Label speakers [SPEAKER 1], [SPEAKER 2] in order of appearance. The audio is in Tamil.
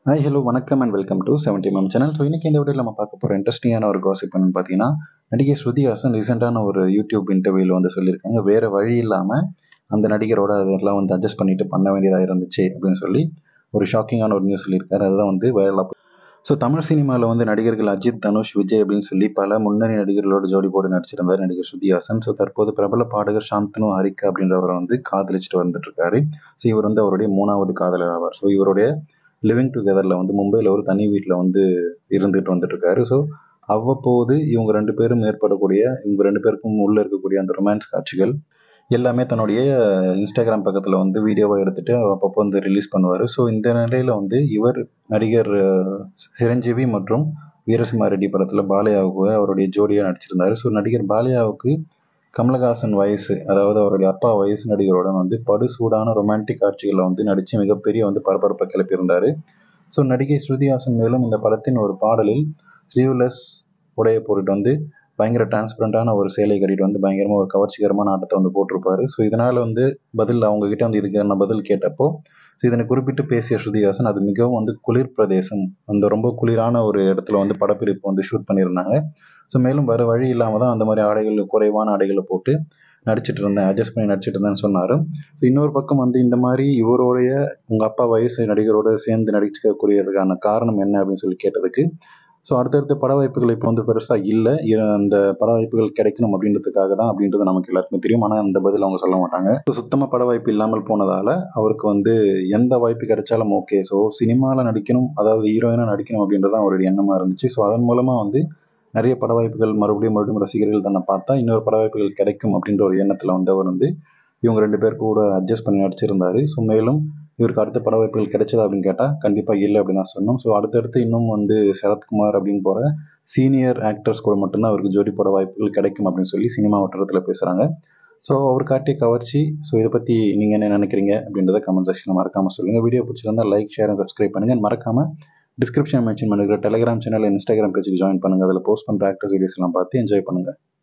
[SPEAKER 1] ஹாய் ஹலோ வணக்கம் அண்ட் வெல்கம் டு செவன்டி மேம் சேனல் ஸோ இன்றைக்கி இந்த வீடியோவில் நம்ம பார்க்க போகிற இன்ட்ரெஸ்டிங்கான ஒரு காசிப் என்னன்னு பார்த்தீங்கன்னா நடிகை ஸ்ருதி ஹாசன் ரீசெண்டான ஒரு யூடியூப் இன்டர்வியூவில் வந்து சொல்லியிருக்காங்க வேறு வழி இல்லாமல் அந்த நடிகரோட அதெல்லாம் வந்து அட்ஜஸ்ட் பண்ணிட்டு பண்ண வேண்டியதாக இருந்துச்சு அப்படின்னு சொல்லி ஒரு ஷாக்கிங்கான ஒரு நியூஸ் சொல்லியிருக்காரு அதுதான் வந்து வைரலாக ஸோ தமிழ் சினிமாவில் வந்து நடிகர்கள் அஜித் தனுஷ் விஜய் அப்படின்னு சொல்லி பல முன்னணி நடிகர்களோட ஜோடி போட்டு நடிச்சிருந்தார் நடிகர் ஸ்ருதி ஹாசன் ஸோ தற்போது பிரபல பாடகர் சாந்தனு ஹரிகா அப்படின்றவரை வந்து காதலிச்சுட்டு வந்துட்டு இருக்காரு ஸோ இவர் வந்து அவருடைய மூணாவது காதலர் ஆவார் ஸோ இவருடைய லிவிங் டுகெதரில் வந்து மும்பையில் ஒரு தனி வீட்டில் வந்து இருந்துட்டு வந்துட்டு இருக்காரு ஸோ அவ்வப்போது இவங்க ரெண்டு பேரும் ஏற்படக்கூடிய இவங்க ரெண்டு பேருக்கும் உள்ளே இருக்கக்கூடிய அந்த ரொமான்ஸ் காட்சிகள் எல்லாமே தன்னுடைய இன்ஸ்டாகிராம் பக்கத்தில் வந்து வீடியோவை எடுத்துட்டு அப்பப்போ வந்து ரிலீஸ் பண்ணுவார் ஸோ இந்த நிலையில் வந்து இவர் நடிகர் அஹ், சிரஞ்சீவி மற்றும் வீரசிம்மா ரெட்டி படத்தில் பாலையாவுக்கு அவருடைய ஜோடியாக நடிச்சிருந்தார் ஸோ நடிகர் பாலையாவுக்கு கமலஹாசன் வயசு அதாவது அவருடைய அப்பா வயசு நடிகருடன் வந்து படு சூடான ரொமான்டிக் காட்சிகளில் வந்து நடித்து மிகப்பெரிய வந்து பரபரப்பை கிளப்பியிருந்தார் ஸோ நடிகை ஸ்ருதி ஹாசன் மேலும் இந்த படத்தின் ஒரு பாடலில் ஸ்லீவ்லெஸ் உடைய போட்டுட்டு வந்து பயங்கர டிரான்ஸ்பரண்டான ஒரு சேலை கட்டிட்டு வந்து பயங்கரமாக ஒரு கவர்ச்சிகரமான ஆட்டத்தை வந்து போட்டிருப்பாரு ஸோ இதனால் வந்து பதில் அவங்க கிட்ட வந்து இதுக்கான பதில் கேட்டப்போ ஸோ இதனை குறிப்பிட்டு பேசிய ஸ்ருதிஹாசன் அது மிகவும் வந்து குளிர் பிரதேசம் அந்த ரொம்ப குளிரான ஒரு இடத்துல வந்து படப்பிடிப்பு வந்து ஷூட் பண்ணியிருந்தாங்க ஸோ மேலும் வேறு வழி இல்லாமல் தான் அந்த மாதிரி ஆடைகள் குறைவான ஆடைகளை போட்டு நடிச்சிட்டு இருந்தேன் அட்ஜஸ்ட் பண்ணி நடிச்சிட்டு இருந்தேன்னு சொன்னார் இன்னொரு பக்கம் வந்து இந்த மாதிரி இவருடைய உங்கள் அப்பா வயசு நடிகரோட சேர்ந்து நடிக்கக்கூடியதுக்கான காரணம் என்ன அப்படின்னு சொல்லி கேட்டதுக்கு ஸோ அடுத்தடுத்த பட வாய்ப்புகள் இப்போ வந்து பெருசாக இல்லை அந்த பட வாய்ப்புகள் கிடைக்கணும் அப்படின்றதுக்காக தான் அப்படின்றது நமக்கு எல்லாருக்குமே தெரியும் ஆனால் அந்த பதில் அவங்க சொல்ல மாட்டாங்க ஸோ சுத்தமாக பட வாய்ப்பு இல்லாமல் போனதால் அவருக்கு வந்து எந்த வாய்ப்பு கிடைச்சாலும் ஓகே ஸோ சினிமாவில் நடிக்கணும் அதாவது ஹீரோயினாக நடிக்கணும் அப்படின்றது தான் அவருடைய எண்ணமாக இருந்துச்சு ஸோ அதன் மூலமாக வந்து நிறைய பட வாய்ப்புகள் மறுபடியும் மறுபடியும் ரசிகர்கள் தன்னை பார்த்தா இன்னொரு பட வாய்ப்புகள் கிடைக்கும் அப்படின்ற ஒரு எண்ணத்தில் வந்து அவர் வந்து இவங்க ரெண்டு பேர் கூட அட்ஜஸ்ட் பண்ணி நடிச்சிருந்தாரு ஸோ மேலும் இவருக்கு அடுத்த பட வாய்ப்புகள் கிடைச்சதா அப்படின்னு கேட்டால் கண்டிப்பாக இல்லை அப்படின்னு தான் சொன்னோம் ஸோ அடுத்தடுத்து இன்னும் வந்து சரத்குமார் அப்படின்னு போகிற சீனியர் ஆக்டர்ஸ் கூட மட்டும்தான் அவருக்கு ஜோடி பட வாய்ப்புகள் கிடைக்கும் அப்படின்னு சொல்லி சினிமா வட்டாரத்தில் பேசுகிறாங்க ஸோ அவர் காட்டிய கவர்ச்சி ஸோ இதை பற்றி நீங்கள் என்ன நினைக்கிறீங்க அப்படின்றத கமெண்ட் செக்ஷனில் மறக்காமல் சொல்லுங்கள் வீடியோ பிடிச்சிருந்தா லைக் ஷேர் அண்ட் சப்ஸ்கிரைப் பண்ணுங்கள் மறக்காமல் டிஸ்கிரிப்ஷன் மென்ஷன் பண்ணுற டெலிகிராம் சேனல் இன்ஸ்டாகிராம் பேஜுக்கு ஜாயின் பண்ணுங்கள் அதில் போஸ்ட் பண்ணுற ஆக்டர்ஸ் வீடியோஸ்லாம் பார்த்து என்ஜாய் பண்ணுங்கள்